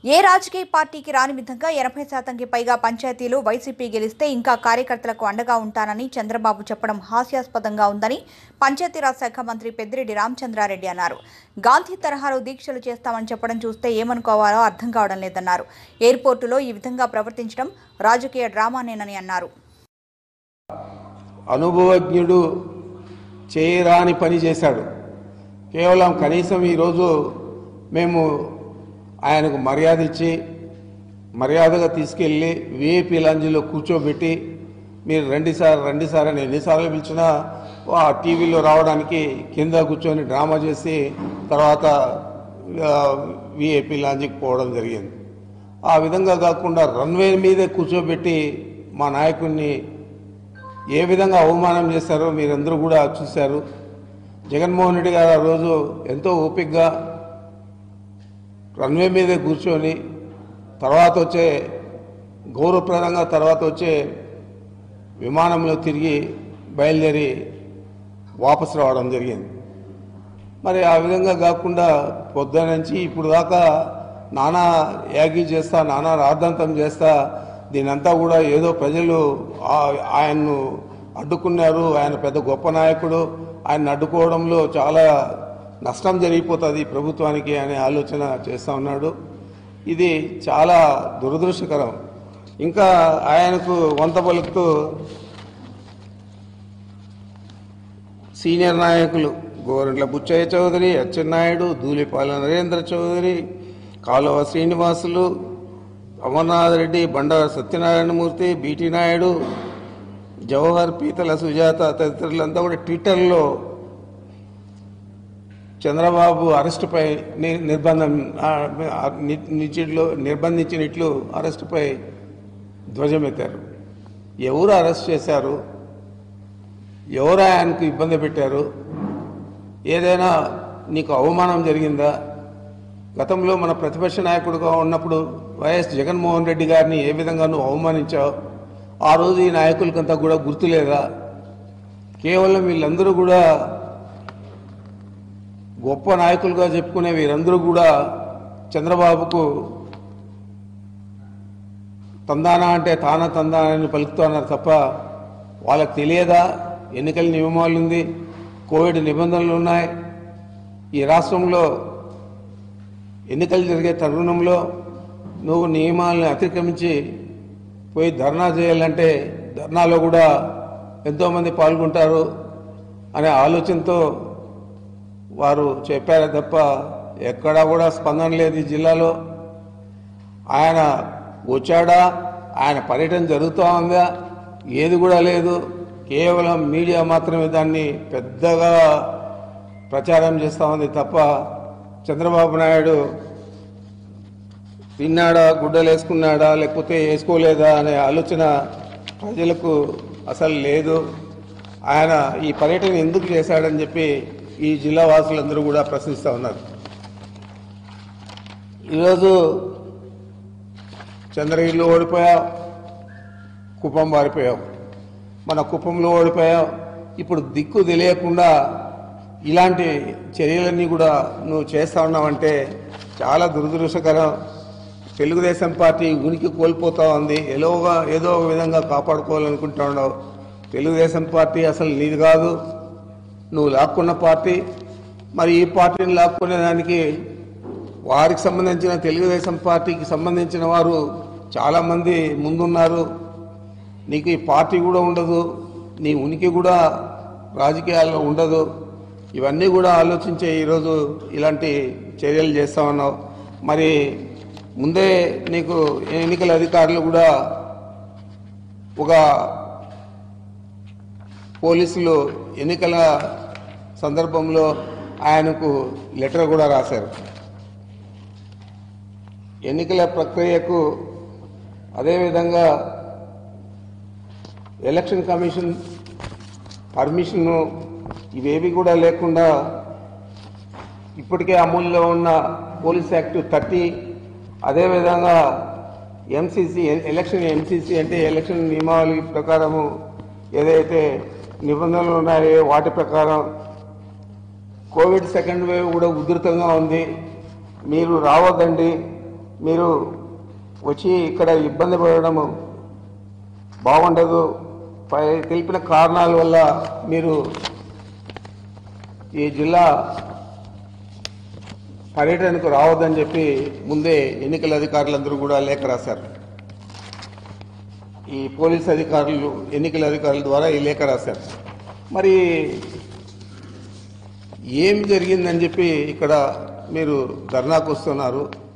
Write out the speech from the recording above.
ఏ రాజకీయ పార్టీకి రాని విధంగా ఎనభై శాతంకి పైగా పంచాయతీలు వైసీపీ గెలిస్తే ఇంకా కార్యకర్తలకు అండగా ఉంటానని చంద్రబాబు చెప్పడం హాస్యాస్పదంగా ఉందని పంచాయతీరాజ్ శాఖ మంత్రి పెద్దిరెడ్డి రామచంద్రారెడ్డి అన్నారు గాంధీ తరహాలో దీక్షలు చేస్తామని చెప్పడం చూస్తే ఏమనుకోవాలో అర్థం కావడం లేదన్నారు ఎయిర్పోర్టులో ఈ విధంగా ప్రవర్తించడం రాజకీయ డ్రామానేనని అన్నారు అనుభవజ్ఞుడు చేయరాని పని చేశాడు కేవలం కనీసం ఈరోజు మేము ఆయనకు మర్యాద ఇచ్చి మర్యాదగా తీసుకెళ్ళి విఐపీ లాంజీలో కూర్చోబెట్టి మీరు రండి సార్ రండి సార్ అని ఎన్నిసార్లు పిలిచినా ఆ టీవీలో రావడానికి కింద కూర్చొని డ్రామా చేసి తర్వాత విఐపీ లాంజీకి పోవడం జరిగింది ఆ విధంగా కాకుండా రన్వే మీదే కూర్చోబెట్టి మా నాయకుడిని ఏ విధంగా అవమానం చేశారో మీరందరూ కూడా చూశారు జగన్మోహన్ రెడ్డి గారు ఆ రోజు ఎంతో ఓపికగా రన్వే మీదే కూర్చొని తర్వాత వచ్చే గౌరవప్రదంగా తర్వాత వచ్చే విమానంలో తిరిగి బయలుదేరి వాపసు రావడం జరిగింది మరి ఆ విధంగా కాకుండా పొద్దున నుంచి ఇప్పుడు దాకా నానా యాగి చేస్తా నానా రాద్ధాంతం చేస్తా దీనంతా కూడా ఏదో ప్రజలు ఆ- ఆయన్ను అడ్డుకున్నారు ఆయన పెద్ద గొప్ప నాయకుడు ఆయన అడ్డుకోవడంలో చాలా నష్టం జరిగిపోతుంది ప్రభుత్వానికి అనే ఆలోచన చేస్తూ ఉన్నాడు ఇది చాలా దురదృష్టకరం ఇంకా ఆయనకు వంత పలుకుతూ సీనియర్ నాయకులు గోరంట్ల బుచ్చయ్య చౌదరి అచ్చెన్నాయుడు ధూళిపాల నరేంద్ర చౌదరి కాలువ శ్రీనివాసులు అమర్నాథ్ రెడ్డి బండారు సత్యనారాయణమూర్తి బీటీ నాయుడు జవహర్ పీతల సుజాత తదితరులంతా కూడా ట్విట్టర్లో చంద్రబాబు అరెస్టుపై ని- నిర్బంధం ఆ, ఆ, ని- నిచ్చిట్లో నిర్బంధించినట్లు అరెస్టుపై ధ్వజమెత్తారు ఎవరు అరెస్ట్ చేశారు ఎవరు ఆయనకు ఇబ్బంది పెట్టారు ఏదైనా నీకు అవమానం జరిగిందా గతంలో మన ప్రతిపక్ష నాయకుడుగా ఉన్నప్పుడు వైఎస్ జగన్మోహన్ రెడ్డి గారిని ఏ విధంగా నువ్వు అవమానించావు ఆ రోజు ఈ నాయకులకంతా కూడా గుర్తులేదా కేవలం వీళ్ళందరూ కూడా గొప్ప నాయకులుగా చెప్పుకునే వీరందరూ కూడా చంద్రబాబుకు తందానా అంటే తాన తందానా అని పలుకుతున్నారు తప్ప వాళ్ళకి తెలియదా ఎన్నికల నియమాలు ఉంది కోవిడ్ నిబంధనలు ఉన్నాయి ఈ రాష్ట్రంలో ఎన్నికలు జరిగే తరుణంలో నువ్వు నియమాలను అతిక్రమించి పోయి ధర్నా చేయాలంటే ధర్నాలో కూడా ఎంతోమంది పాల్గొంటారు అనే ఆలోచనతో వారు చెప్పారే తప్ప ఎక్కడా కూడా స్పందన లేదు ఈ జిల్లాలో ఆయన వచ్చాడా ఆయన పర్యటన జరుగుతూ ఉందా ఏది కూడా లేదు కేవలం మీడియా మాత్రమే దాన్ని పెద్దగా ప్రచారం చేస్తూ ఉంది తప్ప చంద్రబాబు నాయుడు తిన్నాడా గుడ్డలు వేసుకున్నాడా లేకపోతే వేసుకోలేదా అనే ఆలోచన ప్రజలకు అసలు లేదు ఆయన ఈ పర్యటన ఎందుకు చేశాడని చెప్పి ఈ జిల్లా వాసులందరూ కూడా ప్రశ్నిస్తూ ఉన్నారు ఈరోజు చంద్రగిరిలో ఓడిపోయావు కుప్పం పారిపోయావు మన కుప్పంలో ఓడిపోయావు ఇప్పుడు దిక్కు తెలియకుండా ఇలాంటి చర్యలన్నీ కూడా నువ్వు చేస్తా ఉన్నావంటే చాలా దురదృష్టకరం తెలుగుదేశం పార్టీ ఉనికి కోల్పోతా ఉంది ఎలోగా ఏదో ఒక విధంగా కాపాడుకోవాలనుకుంటా ఉన్నావు తెలుగుదేశం పార్టీ అసలు నీది కాదు నువ్వు లాక్కున్న పార్టీ మరి ఈ పార్టీని లాక్కునే దానికి వారికి సంబంధించిన తెలుగుదేశం పార్టీకి సంబంధించిన వారు చాలామంది ముందున్నారు నీకు ఈ పార్టీ కూడా ఉండదు నీ ఉనికి కూడా రాజకీయాల్లో ఉండదు ఇవన్నీ కూడా ఆలోచించే ఈరోజు ఇలాంటి చర్యలు చేస్తా ఉన్నావు మరి ముందే నీకు ఎన్నికల అధికారులు కూడా ఒక పోలీసులు ఎన్నికల సందర్భంలో ఆయనకు లెటర్ కూడా రాశారు ఎన్నికల ప్రక్రియకు అదేవిధంగా ఎలక్షన్ కమిషన్ పర్మిషను ఇవేవి కూడా లేకుండా ఇప్పటికే అమల్లో ఉన్న పోలీస్ యాక్ట్ థర్టీ అదేవిధంగా ఎంసీసీ ఎలక్షన్ ఎంసీసీ అంటే ఎలక్షన్ నియమావళి ప్రకారము ఏదైతే నిబంధనలు ఉన్నాయో వాటి ప్రకారం కోవిడ్ సెకండ్ వేవ్ కూడా ఉధృతంగా ఉంది మీరు రావద్దండి మీరు వచ్చి ఇక్కడ ఇబ్బంది పడడము బాగుండదు పై తెలిపిన కారణాల వల్ల మీరు ఈ జిల్లా పర్యటనకు రావద్దని చెప్పి ముందే ఎన్నికల అధికారులందరూ కూడా లేఖ రాశారు ఈ పోలీస్ అధికారులు ఎన్నికల అధికారుల ద్వారా ఈ లేఖ రాశారు మరి ఏం జరిగిందని చెప్పి ఇక్కడ మీరు ధర్నాకు వస్తున్నారు